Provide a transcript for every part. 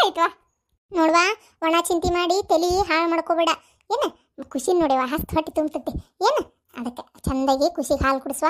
ಆಯ್ತು ನೋಡ್ವಾ ಒಣ ಚಿಂತಿ ಮಾಡಿ ತಲಿ ಹಾಳು ಮಾಡ್ಕೋಬೇಡ ಏನು ಖುಷಿ ನೋಡಿವ ಹಸ್ತ್ ಹೊಟ್ಟೆ ತುಂಬತೈತಿ ಏನು ಅದಕ್ಕೆ ಚಂದಾಗಿ ಖುಷಿಗೆ ಹಾಲು ಕುಡಿಸ್ವ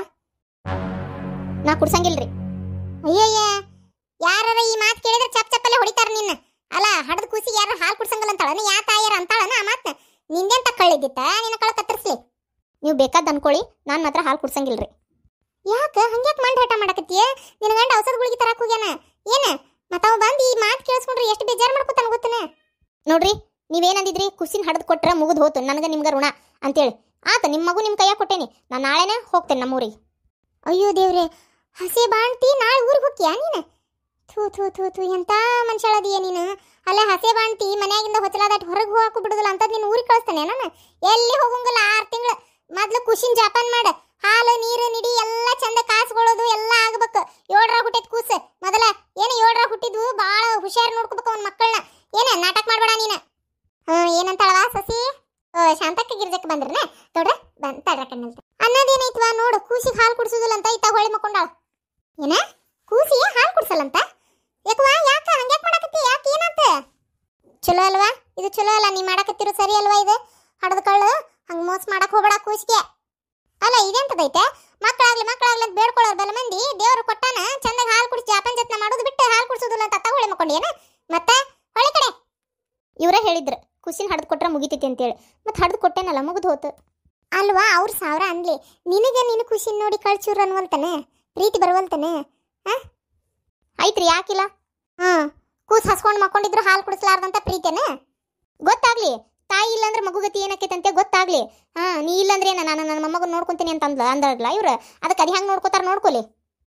ನಾ ಕುಡ್ಸಂಗಿಲ್ರಿ ಅಯ್ಯಯ್ಯ ಯಾರ ಈ ಮಾತು ಕೇಳಿದ್ರೆ ಚಪ್ ಚಪ್ಪಲ್ಲೇ ಹೊಡಿತಾರ ನಿನ್ನ ಅಲ್ಲ ಹಡದ ಕೂಸಿಗೆ ಯಾರು ಹಾಲು ಕುಡ್ಸಂಗಲ್ಲ ಅಂತಾಳ ನೀ ಯಾ ತಾಯಾರ ಅಂತಾಳನ ಆ ಮಾತ್ನ ನಿಂದೆಂತ ಕಳ್ಳಿದ್ದಿತ್ತ ನಿನ್ನ ಕಳ ಕತ್ತರಿಸ್ಲಿ ನೀವು ಬೇಕಾದ್ ಅನ್ಕೊಳ್ಳಿ ನಾನು ಮಾತ್ರ ಹಾಲು ಕುಡ್ಸಂಗಿಲ್ರಿ ಯಾಕ ಹಂಗ್ಯಾಕ್ ಮಂಡ್ ಹಠ ಮಾಡಕತ್ತೀಯ ನಿನ್ನ ಗಂಡ ಔಷಧ ಗುಳಿಗೆ ತರಕ್ ಹೋಗ್ಯಾನ ಏನ ಮತ್ತ ಅವ ಬಂದು ಈ ಮಾತು ಕೇಳಿಸ್ಕೊಂಡ್ರೆ ಎಷ್ಟು ಬೇಜಾರು ಮಾಡ್ಕೊತಾನ ಗೊತ್ತನ ನೋಡ್ರಿ ನೀವೇನಂದಿದ್ರಿ ಕುಸಿನ ಹಡದ್ ಕೊಟ್ರೆ ಮುಗಿದು ಹೋತು ನನಗೆ ನಿಮ್ಗೆ ಋಣ ಅಂತೇಳಿ ಆತ ನಿಮ್ಮ ಮಗು ನಿಮ್ಮ ಕೈಯಾಗ ಕೊಟ್ಟೇನಿ ನಾನು ನಾಳೆನೇ ಹೋಗ್ತೇನೆ ನಮ್ಮೂರಿಗೆ ಅಯ್ಯೋ ದೇವ್ರೆ ಹಸಿ ಬಾಣ್ತಿ ನಾಳೆ ಊರಿಗೆ ಹೋಗ್ತೀಯಾ ನೀನು ಥೂ ಥೂ ಥೂ ಥೂ ಎಂತ ಮನುಷ್ಯಳದೀಯ ನೀನು ಅಲ್ಲ ಹಸೆ ಬಾಣ್ತಿ ಮನ್ಯಾಗಿಂದ ಹೊಚ್ಚಲಾದಾಟ್ ಹೊರಗೆ ಹೋಗಾಕು ಬಿಡುದಿಲ್ಲ ಅಂತದ್ ನೀನು ಊರಿಗೆ ಕಳಿಸ್ತಾನೆ ನಾನು ಎಲ್ಲಿ ಹೋಗಂಗಿಲ್ಲ ಆರು ತಿಂಗಳು ಮೊದ್ಲು ಖುಷಿನ್ ಜಾಪಾನ್ ಮಾಡ ಹಾಲು ನೀರು ನಿಡಿ ಎಲ್ಲ ಚಂದ ಕಾಸುಗಳೋದು ಎಲ್ಲ ಆಗ್ಬೇಕು ಏಳ್ರ ಹುಟ್ಟಿದ್ ಕೂಸು ಮೊದಲ ಏನು ಏಳ್ರ ಹುಟ್ಟಿದ್ವು ಭಾಳ ಹುಷಾರ್ ನೋಡ್ಕೋಬೇಕು ಅವ್ನ ಮಕ್ಕಳನ್ನ ಏನ ನಾಟಕ ಮಾಡ್ಬೇಡ ನೀನು ಹಾ ಏನಂತಾಳವಾ ಸಸಿ ಓ, ಶಾಂತಕ್ಕ ಗಿರ್ಜಕ್ಕೆ ಬಂದ್ರನ ನೋಡ್ರ ಬಂದ್ ತಡ್ರ ಕಣ್ಣಲ್ತ ಅನ್ನೋದೇನೈತ್ವಾ ನೋಡು ಕೂಸಿಗೆ ಹಾಲು ಕುಡ್ಸುದಿಲ್ಲ ಅಂತ ಇತ್ತ ಹೊಳಿ ಮಕ್ಕೊಂಡಾಳ ಏನ ಕೂಸಿಗೆ ಹಾಲು ಕುಡ್ಸಲ್ಲಂತ ಯಾಕವಾ ಯಾಕ ಹಂಗ್ಯಾಕ್ ಮಾಡಕತ್ತಿ ಯಾಕೆ ಏನಂತ ಚಲೋ ಅಲ್ವಾ ಇದು ಚಲೋ ಅಲ್ಲ ನೀ ಮಾಡಕತ್ತಿರೋ ಸರಿ ಅಲ್ವಾ ಇದು ಹಡದ ಕಳ್ಳು ಹಂಗ ಮೋಸ ಮಾಡಕ್ ಹೋಗ್ಬೇಡ ಕೂಸಿಗೆ ಅಲ್ಲ ಇದೆಂತದೈತೆ ಮಕ್ಕಳಾಗ್ಲಿ ಮಕ್ಕಳಾಗ್ಲಿ ಅಂತ ಬೇಡ್ಕೊಳ್ಳೋರ್ ಬಲ ಮಂದಿ ದೇವ್ರು ಕೊಟ್ಟಾನ ಚಂದಾಗ ಹಾಲು ಕುಡಿಸಿ ಜಾಪನ್ ಜತ್ನ ಮಾಡೋದು ಬಿಟ್ಟು ಹಾಲು ಕುಡಿಸೋದಿಲ್ಲ ಅಂತ ತಗೊಳ್ಳಿ ಮಕ್ಕೊಂಡೇನ ಮತ್ತೆ ಹೊಳೆ ಕಡೆ ಇವರೇ ಹೇಳಿದ್ರು ಕುಸಿನ ಹಡ್ದು ಕೊಟ್ರೆ ಮುಗಿತೈತಿ ಅಂತೇಳಿ ಮತ್ತೆ ಹಡ್ದು ಕೊಟ್ಟೇನಲ್ಲ ಮುಗಿದು ಹೋತು ಅಲ್ವಾ ಅವ್ರು ಸಾವಿರ ಅನ್ಲಿ ನಿನಗೆ ನಿನ್ನ ಖುಷಿ ನೋಡಿ ಕಳ್ಚೂರು ಅನ್ವಲ್ತಾನೆ ಪ್ರೀತಿ ಬರುವಲ್ತಾನೆ ಹಾ ಐತ್ರಿ ಯಾಕಿಲ್ಲ ಹಾ ಕೂಸ್ ಹಸ್ಕೊಂಡು ಮಕ್ಕೊಂಡಿದ್ರು ಹಾಲು ಕುಡಿಸ್ಲಾರ್ದಂತ ಪ್ರೀತಿನ ಗೊತ್ತಾಗ್ಲಿ ತಾಯಿ ಇಲ್ಲಂದ್ರೆ ಮಗು ಗತಿ ಏನಕ್ಕೈತಂತೆ ಗೊತ್ತಾಗ್ಲಿ ಹಾ ನೀ ಇಲ್ಲಂದ್ರೆ ಏನ ನಾನು ನನ್ನ ಮೊಮ್ಮಗನ್ ನೋಡ್ಕೊಂತೀನಿ ಅಂತ ಅಂದ್ಲ ಅಂದ್ರಲ್ಲ ಇವ್ರು ಅದಕ್ಕೆ ಅದು ಹೆಂಗ್ ನೋಡ್ಕೋತಾರ ನೋಡ್ಕೊಲಿ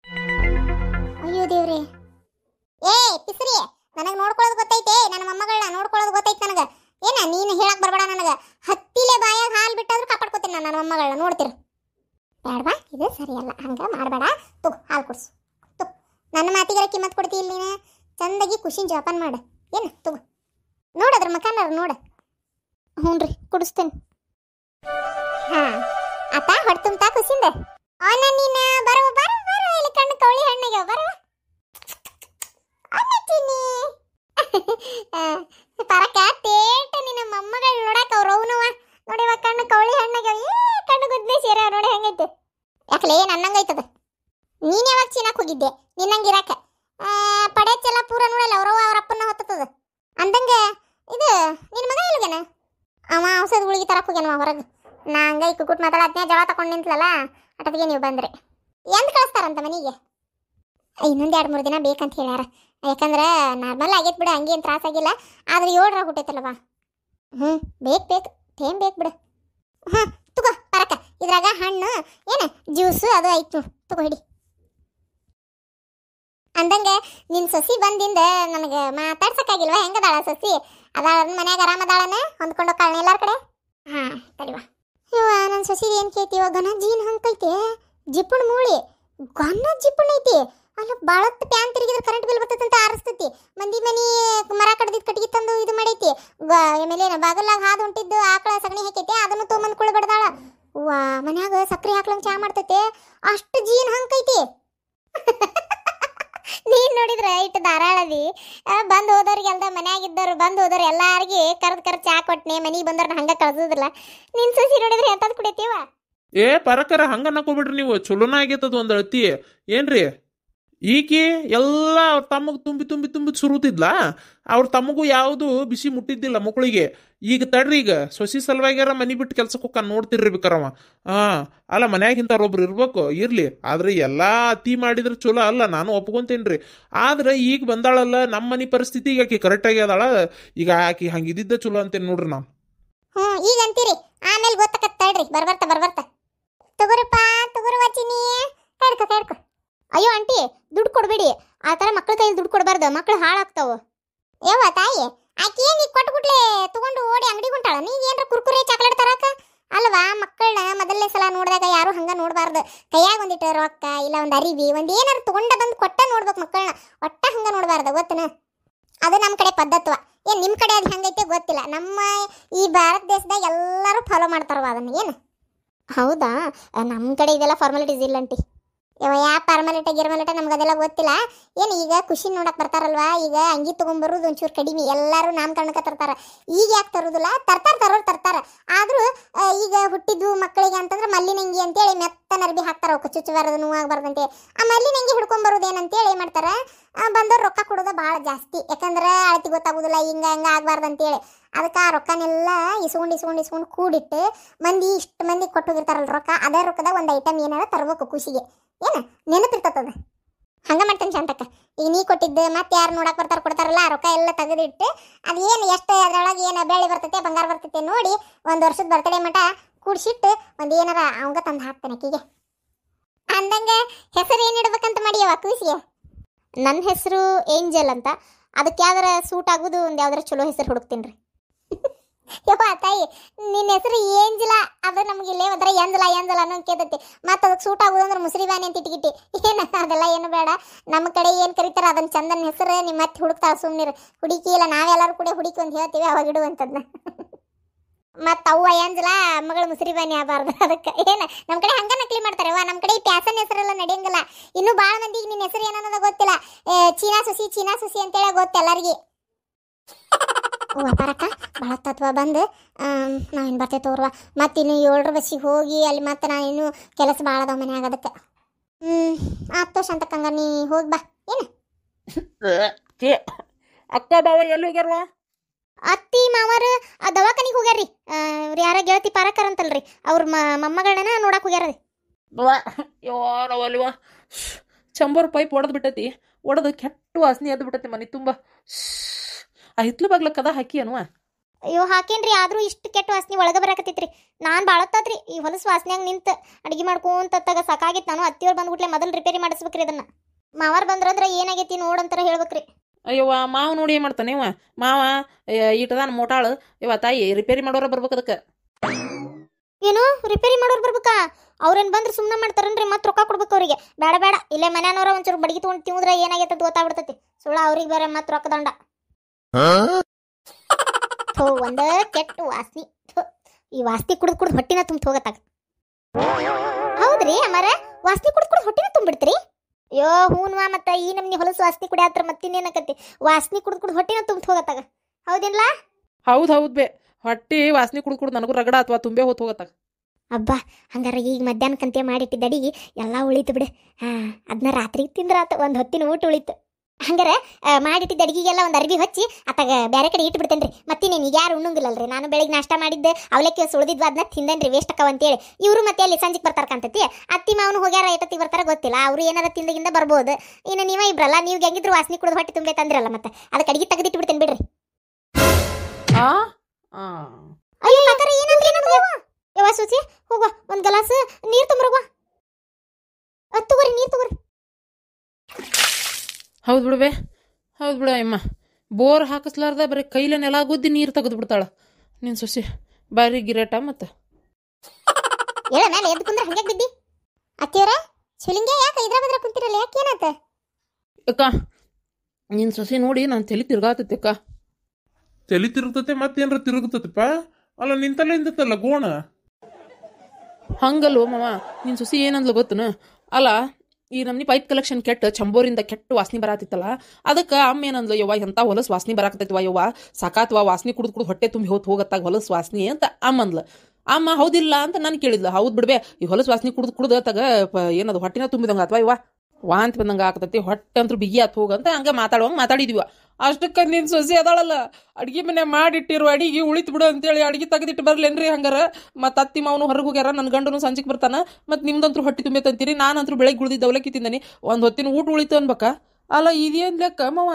ಅಯ್ಯೋ ದೇವ್ರಿ ಏ ಪಿಸ್ರಿ ನನಗೆ ನೋಡ್ಕೊಳ್ಳೋದು ಗೊತ್ತೈತೆ ನನ್ನ ಮೊಮ್ಮಗಳನ್ನ ನೋಡ್ಕೊಳ್ಳೋದು ಗೊತ್ತೈತೆ ನನಗೆ ಏನ ನೀನು ಹೇಳಕ್ ಬರ್ಬೇಡ ನನಗೆ ಹತ್ತಿಲೆ ಬಾಯಾಗ ಹಾಲು ಬಿಟ್ಟಾದ್ರೂ ಕಾಪಾಡ್ಕೋತೀನಿ ನಾನು ನನ್ನ ಮೊಮ್ಮಗಳನ್ನ ನೋಡ್ತೀರ ಬೇಡವಾ ಇದು ಸರಿಯಲ್ಲ ಹಂಗ ಮಾಡಬೇಡ ತಗೋ ಹಾಲು ಕುಡ್ಸು ತಗೋ ನನ್ನ ಮಾತಿಗೆ ಕಿಮ್ಮತ್ ಕೊಡ್ತಿ ಇಲ್ಲಿ ನೀನು ಚಂದಾಗಿ ಖುಷಿನ ಜೋಪಾನ ಮಾಡು ಏನು ತಗೋ ನೋಡದ್ರ ಮಕಾನವ್ರು ನೋಡು ಹ್ಞೂ ರೀ ಕುಡಿಸ್ತೇನೆ ಹಾ ಆತ ಹೊಟ್ಟೆ ತುಂಬ್ತಾ ಖುಷಿಂದ ಅವನ ನೀನು ಬರುವ ಬರ ಬರ ಇಲ್ಲಿ ಕಣ್ಣು ಕವಳಿ ಹಣ್ಣಿಗೆ ಬರುವ ಅನ್ನತೀನಿ ಪರಕ ತೇಟ ನಿನ್ನ ಮೊಮ್ಮಗಳು ನೋಡಕ್ ಅವ್ರು ಅವನವ ನೋಡಿವ ಕಣ್ಣು ಕವಳಿ ಹಣ್ಣಾಗ ಏ ಕಣ್ಣು ಗುದ್ನೆ ಸೇರ ನೋಡಿ ಹೆಂಗೈತೆ ಯಾಕಲೇ ನನ್ನಂಗೈತದ ನೀನ್ ಯಾವಾಗ ಚೀನಾಕ್ ಹೋಗಿದ್ದೆ ನಿನ್ನಂಗಿರಾಕ ಪಡೆಚ್ಚೆಲ್ಲ ಪೂರ ನೋಡಲ್ಲ ಅವ್ರವ ಅವ್ರ ಅಪ್ಪನ ಹೊತ್ತದ ಅಂದಂಗ ಇದು ನಿನ್ನ ಮಗ ಇಲ್ಗೇನ ಅವ ಔಷಧ ಗುಳಿಗೆ ತರಕ್ ಹೋಗ್ಯಾನ ಹೊರಗೆ ನಾ ಹಂಗ ಈ ಕುಕ್ಕುಟ್ ಮಾತಾಡತ್ನೇ ಜಳ ತಗೊಂಡು ನಿಂತ್ಲಲ್ಲ ಅಟದಿಗೆ ನೀವು ಬಂದ್ರಿ ಎಂದ್ ಕಳಿಸ್ತಾರಂತ ಮನೆಗೆ ಇನ್ನೊಂದು ಎರಡು ಮೂರು ದಿನ ಬೇಕಂತ ಹೇಳ್ಯಾರ ಯಾಕಂದ್ರೆ ನಾರ್ಮಲ್ ಆಗೈತೆ ಬಿಡು ಹಂಗೇನು ತ್ರಾಸಾಗಿಲ್ಲ ಆದ್ರೆ ಏಳ್ರ ಹುಟ್ಟೈತಲ್ವಾ ಹ್ಞೂ ಬೇಕು ಬೇಕು ತೇಮ್ ಬೇಕು ಬಿಡು ಹಾಂ ತಗೋ ಪರಕ ಇದ್ರಾಗ ಹಣ್ಣು ಏನು ಜ್ಯೂಸು ಅದು ಐತು ತಗೋ ಹಿಡಿ ಅಂದಂಗೆ ನಿನ್ನ ಸಸಿ ಬಂದಿಂದ ನನಗೆ ಮಾತಾಡ್ಸಕ್ಕಾಗಿಲ್ವಾ ಹೆಂಗದಾಳ ಸಸಿ ಅದಾಳ ಮನ್ಯಾಗ ಆರಾಮದಾಳನ ಹೊಂದ್ಕೊಂಡು ಹೋಗ್ತಾಳ ಎಲ್ಲಾರ ಕಡೆ ಹಾಂ ತಡಿವಾ ಇವ ನನ್ನ ಸಸಿ ಏನು ಕೇಳ್ತಿ ಇವಾಗ ಗನ ಜೀನ್ ಹಂಕೈತೆ ಜಿಪ್ಪುಣ ಮೂಳಿ ಗನ್ನ ಜಿಪ್ಪುಣ ಐತಿ ಅಲ್ಲ ಬಾಳತ್ ಪ್ಯಾನ್ ತಿರುಗಿದ್ರೆ ಕರೆಂಟ್ ಬಿಲ್ ಬರ್ತದಂತ ಆರಿಸ್ತೈತಿ ಮಂದಿ ಮನಿ ಮರ ಕಡ್ದಿದ್ ಕಟ್ಟಿಗೆ ತಂದು ಇದು ಮಾಡೈತಿ ಗ- ಆಮೇಲೆ ಏನು ಬಾಗಲಾಗ ಹಾದು ಹೊಂಟಿದ್ದು ಆಕಳ ಸಗಣಿ ಹಾಕೈತೆ ಅದನ್ನು ತೊಗೊಂಬಂದು ಕುಳಿ ಬಡ್ದಾಳ ವಾ ಮನ್ಯಾಗ ಸಕ್ರೆ ಹಾಕ್ಲಂಗ್ ಚಾ ಮಾಡ್ತೈತೆ ಅಷ್ಟು ಜೀನ್ ಹಂಕೈತಿ ನೀನ್ ನೋಡಿದ್ರೆ ಇಟ್ಟು ಧಾರಾಳದಿ ಬಂದು ಹೋದವ್ರಿಗೆಲ್ದ ಮನ್ಯಾಗಿದ್ದವ್ರು ಬಂದು ಹೋದವ್ರು ಎಲ್ಲಾರ್ಗಿ ಕರ್ದ್ ಕರ್ದ್ ಚಾ ಕೊಟ್ನೆ ಮನಿಗೆ ಬಂದವ್ರನ್ನ ಹಂಗ ಕಳ್ಸೋದಿಲ್ಲ ನಿನ್ ಸಸಿ ನೋಡಿದ್ರೆ ಎಂತದ್ ಕುಡಿತೀವ ಏ ಪರಕರ ಹಂಗ ಅನ್ನಕೋಬಿಡ್ರಿ ನೀವು ಚಲೋನ ಆಗೈತದ ಒಂದ್ ಅಳತಿ ಏನ್ರಿ ಈಕಿ ಎಲ್ಲ ಅವ್ರ ತಮ್ಮಗ್ ತುಂಬಿ ತುಂಬಿ ತುಂಬಿ ಸುರುತಿದ್ಲ ಅವ್ರ ತಮ್ಮಗೂ ಯಾವುದು ಬಿಸಿ ಮುಟ್ಟಿದ್ದಿಲ್ಲ ಮಕ್ಕಳಿಗೆ ಈಗ ತಡ್ರಿ ಈಗ ಸೊಸಿ ಸಲುವಾಗಿಯಾರ ಮನಿ ಬಿಟ್ಟು ಕೆಲ್ಸಕ್ಕೆ ಹೋಗ ನೋಡ್ತಿರ್ರಿ ಬೇಕರವ ಹಾ ಅಲ್ಲ ಮನ್ಯಾಗಿಂತ ಒಬ್ರು ಇರ್ಬೇಕು ಇರ್ಲಿ ಆದ್ರೆ ಎಲ್ಲಾ ಅತಿ ಮಾಡಿದ್ರೆ ಚಲೋ ಅಲ್ಲ ನಾನು ಒಪ್ಕೊಂತೇನ್ರಿ ಆದ್ರೆ ಈಗ ಬಂದಾಳಲ್ಲ ನಮ್ಮ ಮನಿ ಪರಿಸ್ಥಿತಿ ಈಗ ಆಕಿ ಕರೆಕ್ಟ್ ಆಗ್ಯದಾಳ ಈಗ ಆಕಿ ಹಂಗಿದ್ದ ಚಲೋ ಅಂತೇನ್ ನೋಡ್ರಿ ನಾವು ಹ್ಞೂ ಈಗ ಅಂತೀರಿ ಆಮೇಲೆ ಗೊತ್ತಾಕತ್ ತಡ್ರಿ ಬರ್ಬರ್ತ ಬರ್ಬರ್ತ ತಗೋರಪ್ಪ ತಗೋರು ವಚಿನಿ ಕಡ್ಕೊ ಕಡ್ಕೊ ಅಯ್ಯೋ ಆಂಟಿ ದುಡ್ಡು ಕೊಡ್ಬೇಡಿ ಆ ಥರ ಮಕ್ಳ ಕೈಯಲ್ಲಿ ದುಡ್ಡು ಕೊಡಬಾರ್ದು ಮಕ್ಳು ಹಾಳಾಗ್ತಾವ ಯವ್ವ ತಾಯಿ ಆಕೆ ಏನು ಈಗ ಕೊಟ್ಬಿಟ್ಲೆ ತಗೊಂಡು ಓಡಿ ಅಂಗಡಿ ಹೊಂಟಾಳ ನೀಗ ಏನ್ರ ಕುರ್ಕುರೆ ಚಾಕ್ಲೇಟ್ ತರಾಕ ಅಲ್ವಾ ಮಕ್ಕಳನ್ನ ಮೊದಲನೇ ಸಲ ನೋಡಿದಾಗ ಯಾರು ಹಂಗ ನೋಡಬಾರ್ದು ಕೈಯಾಗ ಒಂದಿಟ್ಟು ರೊಕ್ಕ ಇಲ್ಲ ಒಂದು ಅರಿವಿ ಒಂದು ಏನಾರು ತಗೊಂಡ ಬಂದು ಕೊಟ್ಟ ನೋಡ್ಬೇಕು ಮಕ್ಕಳನ್ನ ಒಟ್ಟ ಹಂಗ ನೋಡಬಾರ್ದು ಗೊತ್ತನ ಅದು ನಮ್ಮ ಕಡೆ ಪದ್ಧತ್ವ ಏನ್ ನಿಮ್ಮ ಕಡೆ ಅದು ಹೆಂಗೈತೆ ಗೊತ್ತಿಲ್ಲ ನಮ್ಮ ಈ ಭಾರತ ದೇಶದಾಗ ಎಲ್ಲರೂ ಫಾಲೋ ಮಾಡ್ತಾರವ ಅದನ್ನ ಏನು ಹೌದಾ ನಮ್ಮ ಕಡೆ ಇದೆಲ್ಲ ಫಾರ್ಮಾಲಿಟೀಸ್ ಇಲ್ಲ ಅಂಟಿ ಯಾವ ಯಾ ಪರ್ಮಲೆಟ ಗಿರ್ಮಲೆಟ ನಮ್ಗೆ ಅದೆಲ್ಲ ಗೊತ್ತಿಲ್ಲ ಏನು ಈಗ ಖುಷಿ ನೋಡಕ್ ಬರ್ತಾರಲ್ವಾ ಈಗ ಅಂಗಿ ತಗೊಂಬರೋದು ಒಂಚೂರು ಕಡಿಮೆ ಎಲ್ಲರೂ ನಾಮಕರಣಕ್ಕೆ ತರ್ತಾರ ಈಗ ಯಾಕೆ ತರೋದಿಲ್ಲ ತರ್ತಾರ ತರೋರು ತರ್ತಾರ ಆದ್ರೂ ಆ, ಈಗ ಹುಟ್ಟಿದ್ವು ಮಕ್ಕಳಿಗೆ ಅಂತಂದ್ರೆ ಮಲ್ಲಿನಂಗಿ ಅಂತೇಳಿ ಮೆತ್ತನ ಅರ್ಬಿ ಹಾಕ್ತಾರ ಅವಕ್ಕೆ ಚುಚ್ಚಬಾರದು ನೋವಾಗಬಾರ್ದಂತೆ ಆ ಮಲ್ಲಿನಂಗಿ ಹಿಡ್ಕೊಂಬರೋದು ಏನಂತೇಳಿ ಏನ್ ಮಾಡ್ತಾರ ಆ, ಬಂದವ್ರು ರೊಕ್ಕ ಕೊಡೋದು ಭಾಳ ಜಾಸ್ತಿ ಯಾಕಂದ್ರೆ ಅಳತಿ ಗೊತ್ತಾಗೋದಿಲ್ಲ ಹಿಂಗ ಹಂಗ ಆಗ್ಬಾರ್ದು ಅಂತೇಳಿ ಅದಕ್ಕೆ ಆ ರೊಕ್ಕನೆಲ್ಲ ಇಸ್ಕೊಂಡು ಇಸ್ಕೊಂಡು ಇಸ್ಕೊಂಡು ಕೂಡಿಟ್ಟು ಮಂದಿ ಇಷ್ಟು ಮಂದಿ ಕೊಟ್ಟು ಹೋಗಿರ್ತಾರಲ್ಲ ರೊಕ್ಕ ಅದೇ ರೊಕ್ಕದಾಗ ಒಂದು ಐಟಮ್ ಏನಾರ ತರ್ಬೇಕು ಖುಷಿಗೆ ಏನು ನೆನಪಿರ್ತದ ಹಂಗ ಮಾಡ್ತೇನೆ ಶಾಂತಕ್ಕ ಈಗ ನೀ ಕೊಟ್ಟಿದ್ದು ಮತ್ತೆ ಯಾರು ನೋಡಕ್ ಬರ್ತಾರ ಕೊಡ್ತಾರಲ್ಲ ಆ ರೊಕ್ಕ ಎಲ್ಲ ತೆಗೆದಿಟ್ಟು ಅದು ಏನು ಎಷ್ಟು ಅದ್ರೊಳಗೆ ಏನು ಬೆಳ್ಳಿ ಬರ್ತೈತೆ ಬಂಗಾರ ಬರ್ತೈತೆ ನೋಡಿ ಒಂದು ವರ್ಷದ ಬರ್ತಡೇ ಮಟ ಕೂಡ್ಸಿಟ್ಟು ಒಂದು ಏನಾರ ಅವಂಗ ತಂದು ಹಾಕ್ತೇನೆ ಆಕಿಗೆ ಅಂದಂಗ ಹೆಸರು ಏನು ಇಡ್ಬೇಕಂತ ಮಾಡಿಯವ ಖುಷಿಗೆ ನನ್ನ ಹೆಸರು ಏಂಜಲ್ ಅಂತ ಅದಕ್ಕೆ ಯಾವ್ದಾರ ಸೂಟ್ ಆಗೋದು ಒಂದು ಯಾವ್ದಾರ ಚಲೋ ಹೆಸರು ಹುಡುಕ್ತೀನಿ ರೀ ಯವ್ವ ತಾಯಿ ನಿನ್ನ ಹೆಸರು ಏಂಜಲ ಅದು ನಮ್ಗೆ ಇಲ್ಲೇ ಒಂಥರ ಎಂಜಲ ಎಂಜಲ ಅನ್ನೋ ಕೇಳ್ತೈತಿ ಮತ್ತೆ ಅದಕ್ಕೆ ಸೂಟ್ ಆಗೋದು ಅಂದ್ರೆ ಮುಸ್ರಿ ಬಾನಿ ಅಂತ ಇಟ್ಕಿಟ್ಟಿ ಏನು ಅದೆಲ್ಲ ಏನು ಬೇಡ ನಮ್ಮ ಕಡೆ ಏನು ಕರೀತಾರ ಅದನ್ನ ಚಂದನ ಹೆಸರು ನಿಮ್ಮ ಮತ್ತೆ ಹುಡುಕ್ತಾಳ ಸುಮ್ಮನಿರು ಹುಡುಕಿ ಇಲ್ಲ ನಾವೆಲ್ಲರೂ ಕೂಡ ಹುಡುಕಿ ಅಂತ ಹೇಳ್ತೀವಿ ಅವಾಗ ಇಡುವಂಥದ್ನ ಮತ್ತು ಅವ್ವ ಏಂಜಲ ಮಗಳು ಮುಸ್ರಿ ಬಾನಿ ಆಗಬಾರ್ದು ಅದಕ್ಕೆ ಏನು ನಮ್ಮ ಕಡೆ ಹಂಗ ನಕಲಿ ಮಾಡ್ತಾರೆ ವಾ ನಮ್ಮ ಕಡೆ ಈ ಪ್ಯಾಸನ್ ಹೆಸರೆಲ್ಲ ನಡೆಯಂಗಿಲ್ಲ ಇನ್ನೂ ಭಾಳ ಮಂದಿಗೆ ನಿನ್ನ ಹೆಸರು ಏನನ್ನೋದು ಗೊತ್ತಿಲ್ಲ ಏ, ಚೀನಾ ಸುಸಿ ಚೀನಾ ಸುಸಿ ಅಂತೇಳಿ ಗೊತ್ತು ಎಲ್ಲರಿಗೆ ವ್ಯಾಪಾರಕ್ಕ ಭಾಳ ತತ್ವ ಬಂದು ನಾವೇನು ಬರ್ತೇವೆ ತೋರ್ವ ಮತ್ತೆ ಇನ್ನು ಏಳರ ಬಸ್ಸಿಗೆ ಹೋಗಿ ಅಲ್ಲಿ ಮತ್ತೆ ನಾನು ಇನ್ನು ಕೆಲಸ ಭಾಳ ಅದಾವ ಮನ್ಯಾಗ ಅದಕ್ಕೆ ಹ್ಞೂ ಆಯ್ತು ಶಾಂತಕ್ಕಂಗ ನೀ ಹೋಗಿ ಬಾ ಏನು ಛೇ, ಅಕ್ಕ ಬಾವ ಎಲ್ಲಿ ಹೋಗ್ಯಾರವ ಅತ್ತಿ ಮಾವಾರ ಆ ದವಾಖಾನಿಗೆ ಹೋಗ್ಯಾರ್ರಿ ಅವ್ರು ಯಾರ ಗೆಳತಿ ಪಾರಕರ್ ಅಂತಲ್ರಿ ಅವ್ರ ಮೊಮ್ಮಗಳನ್ನ ನೋಡಕ್ ಹೋಗ್ಯಾರ ಯಾರವ ಅಲ್ವ ಚಂಬರ್ ಪೈಪ್ ಒಡೆದು ಬಿಟ್ಟೈತಿ ಒಡೆದು ಕೆಟ್ಟ ವಾಸನೆ ಎದ್ದು ಬಿಟ್ಟೈತಿ ಮನೆ ತುಂಬ ಆ ಹಿತ್ಲು ಬಾಗ್ಲ ಕದ ಹಾಕಿ ಅನ್ವ ಅಯ್ಯೋ ಹಾಕೇನ್ರಿ ಆದ್ರೂ ಇಷ್ಟು ಕೆಟ್ಟ ವಾಸನೆ ಒಳಗೆ ಬರಾಕತ್ತೈತ್ರಿ ನಾನು ಬಾಳತ್ತಾತ್ರಿ ಈ ಹೊಲಸು ವಾಸನ್ಯಾಗ ನಿಂತು ಅಡಿಗೆ ಮಾಡ್ಕೊಂತ ತಗ ಸಾಕಾಗಿತ್ತು ನಾನು ಅತ್ತಿಯವ್ರು ಬಂದ್ಬಿಟ್ಲೆ ಮೊದಲು ರಿಪೇರಿ ಮಾಡಿಸ್ಬೇಕ್ರಿ ಅದನ್ನ ಮಾವಾರ್ ಬಂದ್ರಂದ್ರ ಏನಾಗೈತಿ ನೋಡಂತಾರ ಹೇಳ್ಬೇಕ್ರಿ ಅಯ್ಯವ್ವ ಮಾವ ನೋಡಿ ಏನು ಮಾಡ್ತಾನೆ ಇವ ಮಾವ ಈಟದಾನ ಮೋಟಾಳು ಇವ ತಾಯಿ ರಿಪೇರಿ ಮಾಡೋರ ಬರ್ಬೇಕು ಅದಕ್ಕೆ ಏನು ರಿಪೇರಿ ಮಾಡೋರು ಬರ್ಬೇಕಾ ಅವ್ರೇನ್ ಬಂದ್ರೆ ಸುಮ್ಮನೆ ಮಾಡ್ತಾರನ್ರಿ ಮತ್ತೆ ರೊಕ್ಕ ಕೊಡ್ಬೇಕು ಅವ್ರಿಗೆ ಬೇಡ ಬೇಡ ಇಲ್ಲೇ ಮನ್ಯಾನವ್ರ ಒಂಚೂರು ಬಡಗಿ ತೊಗೊಂಡು ತಿಂದ್ರೆ ಏನಾಗೈತೆ ಅಂತ ಗೊತ್ತಾಗ್ಬಿಡ್ತೈತಿ ಸುಳ್ಳ ಅವ್ರಿಗೆ ಬೇರೆ ಮತ್ತೆ ರೊಕ್ಕ ದಂಡ ಥೋ ಒಂದ ಕೆಟ್ಟ ವಾಸ್ನಿ ಥು, ಈ ವಾಸ್ತಿ ಕುಡ್ದು ಕುಡ್ದು ಹೊಟ್ಟಿನ ತುಂಬ ಹೋಗತ್ತಾಗ ಹೌದ್ರಿ ಅಮರ ವಾಸ್ನಿ ಕುಡ್ದು ಕುಡ್ದು ಹೊಟ್ಟಿನ ತುಂಬಿಡ್ತೀರಿ ಅಯ್ಯೋ ಹೂನ್ವಾ ಮತ್ತ ಈ ನಮ್ನಿ ಹೊಲಸು ವಾಸ್ನಿ ಕುಡಿಯಾತ್ರ ಮತ್ತಿನ್ನೇನಕತಿ ವಾಸ್ನಿ ಕುಡ್ದು ಕುಡ್ದು ಹೊಟ್ಟಿನ ತುಂಬ ಹೋಗತ್ತಾಗ ಹೌದಿಲ್ಲ ಹೌದು ಹೌದು ಬೇ ಹೊಟ್ಟಿ ವಾಸನೆ ಕುಡ್ದು ಕುಡ್ದು ನನಗೂ ರಗಡ ಅಥವಾ ತುಂಬೆ ಹೊತ್ತು ಹೋಗತ್ತಾಗ ಅಬ್ಬಾ ಹಂಗಾರ ಈಗ ಮಧ್ಯಾಹ್ನಕ್ಕಂತೆ ಮಾಡಿಟ್ಟಿದ್ದ ಅಡಿಗೆ ಎಲ್ಲ ಉಳಿತು ಬಿಡು ಹಾ ಅದನ್ನ ರಾತ್ರಿ ತಿಂದ್ರಾತ ಒಂದು ಹೊತ್ತಿನ ಊಟ ಉಳಿತು ಹಂಗಾರ ಆ, ಮಾಡಿಟ್ಟಿದ್ದ ಅಡಿಗೆಗೆಲ್ಲ ಒಂದು ಅರ್ಬಿ ಹಚ್ಚಿ ಅತ್ತಾಗ ಬೇರೆ ಕಡೆ ಇಟ್ಟು ಬಿಡ್ತೇನೆ ರೀ ಮತ್ತಿನೇನು ಈಗ ಯಾರು ಉಣ್ಣಂಗಿಲ್ಲಲ್ರಿ ನಾನು ಬೆಳಿಗ್ಗೆ ನಾಷ್ಟ ಮಾಡಿದ್ದೆ ಅವಲಕ್ಕಿ ಸುಳಿದಿದ್ವ ಅದನ್ನ ತಿಂದೇನ್ರಿ ವೇಸ್ಟ್ ಅಕ್ಕವ ಅಂತೇಳಿ ಇವರು ಮತ್ತೆ ಅಲ್ಲಿ ಸಂಜೆಗೆ ಬರ್ತಾರ ಕಾಂತತಿ ಅತ್ತಿ ಮಾವನು ಹೋಗ್ಯಾರ ಎಷ್ಟೊತ್ತಿಗೆ ಬರ್ತಾರ ಗೊತ್ತಿಲ್ಲ ಅವರು ಏನಾರ ತಿಂದಗಿಂದ ಬರ್ಬೋದು ಇನ್ನು ನೀವ ಇಬ್ರಲ್ಲ ನೀವು ಹೆಂಗಿದ್ರು ವಾಸನೆ ಕುಡಿದು ಹೊಟ್ಟೆ ತುಂಬೆ ತಂದ್ರಲ್ಲ ಮತ್ತೆ ಅದಕ್ಕೆ ಅಡಿಗೆ ತೆಗೆದಿಟ್ಟು ಬಿಡ್ತೇನೆ ಬಿಡ್ರಿ ಆ ಆ. ಅಯ್ಯೋ ಕಾಕರ ಏನಂದ್ರಿ ನಮ್ಗೆ ಯವ್ವ ಸೂಚಿ ಹೋಗುವ ಒಂದ್ ಗ್ಲಾಸ್ ನೀರ್ ತುಂಬ್ರವ್ವ ಅದ್ ತಗೋರಿ ನೀರ್ ತಗೋರಿ ಹೌದು ಬಿಡುವೆ ಹೌದು ಬಿಡು ಅಮ್ಮ ಬೋರ್ ಹಾಕಿಸ್ಲಾರ್ದ ಬರೀ ಕೈಲ ನೆಲ ಗುದ್ದಿ ನೀರು ತೆಗೆದು ಬಿಡ್ತಾಳ ನಿನ್ನ ಸೊಸಿ ಬಾರಿ ಗಿರೇಟ ಮತ್ತು ಹೇಳ ಮೇಲೆ ಎದ್ದು ಕುಂದ್ರ ಹಂಗೆ ಬಿದ್ದಿ ಅತ್ತಿಯವ್ರ ಶಿವಲಿಂಗ ಯಾಕೆ ಇದ್ರ ಬದ್ರ ಕುಂತಿರಲ್ಲ ಯಾಕೆ ಏನಾತ ಅಕ್ಕ ನಿನ್ನ ಸೊಸಿ ನೋಡಿ ನಾನು ತಲೆ ತಿರ್ಗಾತೈತಿ ಅಕ್ಕ ತಲೆ ತಿರುಗ್ತತೆ ಮತ್ತೇನ್ರ ತಿರುಗ್ತತಪ್ಪ ಅಲ್ಲ ನಿಂತಲ್ಲೇ ನಿಂತಲ್ಲ ಗೋಣ ಹಂಗಲ್ವ ಮಾವ ನಿನ್ನ ಸೊಸಿ ಏನಂದ್ಲು ಗೊತ್ತನ ಅಲ್ಲ ಈ ನಮ್ನಿ ಪೈಪ್ ಕಲೆಕ್ಷನ್ ಕೆಟ್ಟ ಚಂಬೋರಿಂದ ಕೆಟ್ಟ ವಾಸನೆ ಬರಾತಿತ್ತಲ್ಲ ಅದಕ್ಕೆ ಅಮ್ಮ ಏನಂದ್ಲು ಯವ್ವ ಎಂತ ಹೊಲಸು ವಾಸನೆ ಬರಾಕತ್ತೈತಿವ ಯವ್ವ ಸಾಕಾತ್ವ ವಾಸನೆ ಕುಡ್ದು ಕುಡ್ದು ಹೊಟ್ಟೆ ತುಂಬಿ ಹೋತ್ ಹೋಗತ್ತಾಗ ಹೊಲಸು ವಾಸನೆ ಅಂತ ಅಮ್ಮ ಅಂದ್ಲು ಅಮ್ಮ ಹೌದಿಲ್ಲ ಅಂತ ನಾನು ಕೇಳಿದ್ಲು ಹೌದು ಬಿಡ್ಬೆ ಈ ಹೊಲಸು ವಾಸನೆ ಕುಡ್ದು ಕುಡ್ದು ತಗ ಪ- ಏನದು ಹೊಟ್ಟಿನ ತುಂಬಿದಂಗ ಅಥವಾ ಇವ ವಾಂತಿ ಬಂದಂಗ ಆಗ್ತೈತಿ ಹೊಟ್ಟೆ ಅಂತೂ ಬಿಗಿ ಆತ್ ಹೋಗಂತ ಹಂಗ ಮಾತಾಡುವಂಗ ಮಾತಾಡಿದ್ವಿ ಅಷ್ಟಕ್ಕ ನಿನ್ ಸೊಸಿ ಅದಾಳಲ್ಲ ಅಡ್ಗೆ ಮನೆ ಮಾಡಿಟ್ಟಿರು ಅಡಿಗೆ ಉಳಿತು ಬಿಡು ಅಂತೇಳಿ ಅಡಿಗೆ ತೆಗೆದಿಟ್ಟು ಬರ್ಲೇನ್ರಿ ಹಂಗಾರ ಮತ್ತ ಅತ್ತಿ ಮಾವನು ಹೊರಗೆ ಹೋಗ್ಯಾರ ನನ್ನ ಗಂಡನು ಸಂಜೆಗೆ ಬರ್ತಾನ ಮತ್ ನಿಮ್ದಂತ್ರು ಹೊಟ್ಟಿ ತುಂಬೈತಂತೀರಿ ನಾನಂತೂ ಬೆಳಗ್ಗೆ ಉಳಿದಿದ್ದ ಅವಲಕ್ಕಿ ತಿಂದನಿ ಒಂದ್ ಹೊತ್ತಿನ ಊಟ ಉಳಿತು ಅನ್ಬೇಕ ಅಲ್ಲ ಇದೇನ್ ಲೆಕ್ಕ ಮಾವ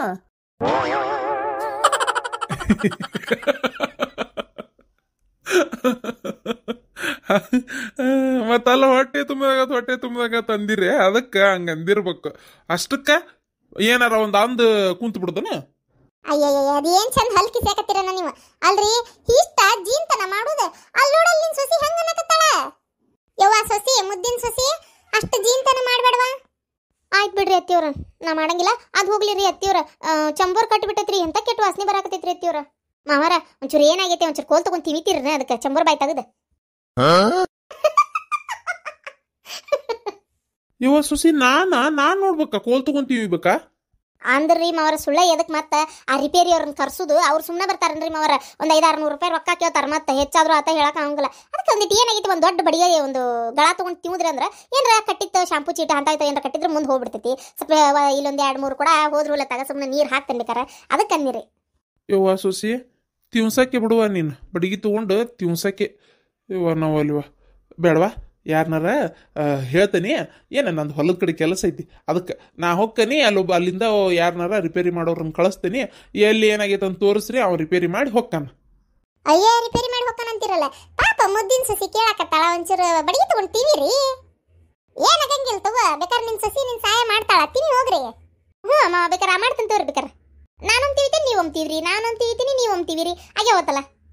ಮತ್ತಲ್ಲ ಹೊಟ್ಟೆ ತುಂಬಿದಾಗ ಹೊಟ್ಟೆ ತುಂಬಿದಾಗ ತಂದಿರಿ ಅದಕ್ಕೆ ಹಂಗ ಅಂದಿರ್ಬೇಕು ಅಷ್ಟಕ್ಕ ಏನಾರ ಒಂದ್ ಅಂದ್ ಕುಂತ ಬಿಡ್ದನ ಅಯ್ಯಯ್ಯ ಅದೇನ್ ಚಂದ ಹಲ್ಕಿ ಸೇಕತ್ತೀರನ ನೀವು ಅಲ್ರಿ ಇಷ್ಟ ಜೀನ್ತನ ಮಾಡುದು ಅಲ್ಲಿ ನೋಡಲ್ ನಿನ್ ಸೊಸಿ ಹೆಂಗ ಅನ್ನಕತ್ತಾಳ ಯವ್ವ ಸೊಸಿ ಮುದ್ದಿನ ಸೊಸಿ ಅಷ್ಟು ಜೀನ್ತನ ಮಾಡ್ಬೇಡವಾ ಆಯ್ತು ಬಿಡ್ರಿ ಅತ್ತಿಯವ್ರ ನಾ ಮಾಡಂಗಿಲ್ಲ ಅದು ಹೋಗ್ಲಿ ರೀ ಅತ್ತಿಯವ್ರ ಚಂಬೋರ್ ಕಟ್ಟಿಬಿಟ್ಟೈತ್ರಿ ಎಂತ ಕೆಟ್ಟ ವಾಸನೆ ಬರಾಕತೈತ್ರಿ ಅತ್ತಿಯವ್ರ ಮಾವಾರ ಒಂಚೂರು ಏನಾಗೈತೆ ಒಂಚೂರು ಕೋಲ್ ತಗೊಂಡ್ ತಿವಿತೀರಿ ಅದಕ್ಕೆ ಚಂಬೋರ್ ಬಾಯ್ ತೆಗದ ಇವ ಸುಸಿ ನಾನ ನಾನ್ ನೋಡ್ಬೇಕಾ ಕೋಲ್ ತಗೊಂತೀವಿ ಬೇಕಾ ಅಂದ್ರಿ ಮಾವರ ಸುಳ್ಳ ಎದಕ್ ಮತ್ತ ಆ ರಿಪೇರಿ ಅವ್ರನ್ನ ಕರ್ಸುದು ಅವ್ರು ಸುಮ್ಮನೆ ಬರ್ತಾರನ್ರಿ ಮಾವರ ಒಂದ್ ಐದಾರು ನೂರು ರೂಪಾಯಿ ರೊಕ್ಕ ಕೇಳ್ತಾರ ಮತ್ತೆ ಹೆಚ್ಚಾದ್ರೂ ಆತ ಹೇಳಕ್ ಆಗಂಗಿಲ್ಲ ಅದಕ್ಕೆ ಒಂದಿಟ್ಟು ಏನಾಗೈತಿ ಒಂದ್ ದೊಡ್ಡ ಬಡಿಗೆ ಒಂದು ಗಳ ತಗೊಂಡ್ ತಿಂದ್ರಿ ಅಂದ್ರ ಏನ್ರ ಕಟ್ಟಿತ್ತು ಶಾಂಪು ಚೀಟ ಅಂತ ಆಯ್ತು ಏನ್ರ ಕಟ್ಟಿದ್ರೆ ಮುಂದೆ ಹೋಗ್ಬಿಡ್ತೈತಿ ಸ್ವಲ್ಪ ವ- ಇಲ್ಲೊಂದ್ ಎರಡ್ ಮೂರು ಕೂಡ ಹೋದ್ರು ಇಲ್ಲ ತಗ ಸುಮ್ಮನೆ ನೀರ್ ಹಾಕ್ತೇನೆ ಬೇಕಾರ ಅದಕ್ಕೆ ಅನ್ನಿರಿ ಯವ್ವ ಸುಸಿ ತಿವ್ಸಕ್ಕೆ ಬಿಡುವ ನೀನು ಬಡಿಗೆ ತಗೊಂಡು ತಿವ್ಸಕ್ಕೆ ಯವ್ವ ನಾವು ಅಲ್ವ ಬೇಡವಾ ಯಾರನಾರ ಹೇಳ್ತೀನಿ ಏನ ನಂದು ಹೊಲದ ಕಡೆ ಕೆಲಸ ಐತಿ ಅದಕ್ಕೆ ನಾ ಹೊಕ್ಕನಿ ಅಲ್ಲೊಬ್ಬ ಅಲ್ಲಿಂದ ಯಾರನಾರ ರಿಪೇರಿ ಮಾಡೋರನ್ನ ಕಳಿಸ್ತೀನಿ ಎಲ್ಲಿ ಏನಾಗೈತೆ ಅಂತ ತೋರಿಸ್ರಿ ಅವ್ನು ರಿಪೇರಿ ಮಾಡಿ ಹೊಕ್ಕಾನ ಅಯ್ಯ ರಿಪೇರಿ ಮಾಡಿ ಹೋಗ್ತಾನಂತಿರಲ್ಲ ಪಾಪ ಮುದ್ದಿನ ಸಸಿ ಕೇಳಾಕತ್ತಾಳ ಒಂಚೂರು ಬಡಿಗೆ ತಗೊಂಡ್ ತಿನ್ನಿರಿ ಏನಾಗಂಗಿಲ್ಲ ತಗೋ ಬೇಕಾದ್ರೆ ನಿನ್ ಸಸಿ ನಿನ್ ಸಹಾಯ ಮಾಡ್ತಾಳ ತಿನ್ನಿ ಹೋಗ್ರಿ ಹ್ಞೂ ಅಮ್ಮ ಬೇಕಾರೆ ಮಾಡ್ತೀನಿ ತೋರಿ ಬೇಕಾರೆ ನಾನೊಂದು ತಿವಿತೀನಿ ನೀವು ಒಮ್ತೀವ್ರಿ ನಾನೊಂದು ತಿವಿತೀನಿ ನೀವು ಒಮ್ತೀವಿರಿ ಹಾಗೆ ಹೋತಲ್ಲ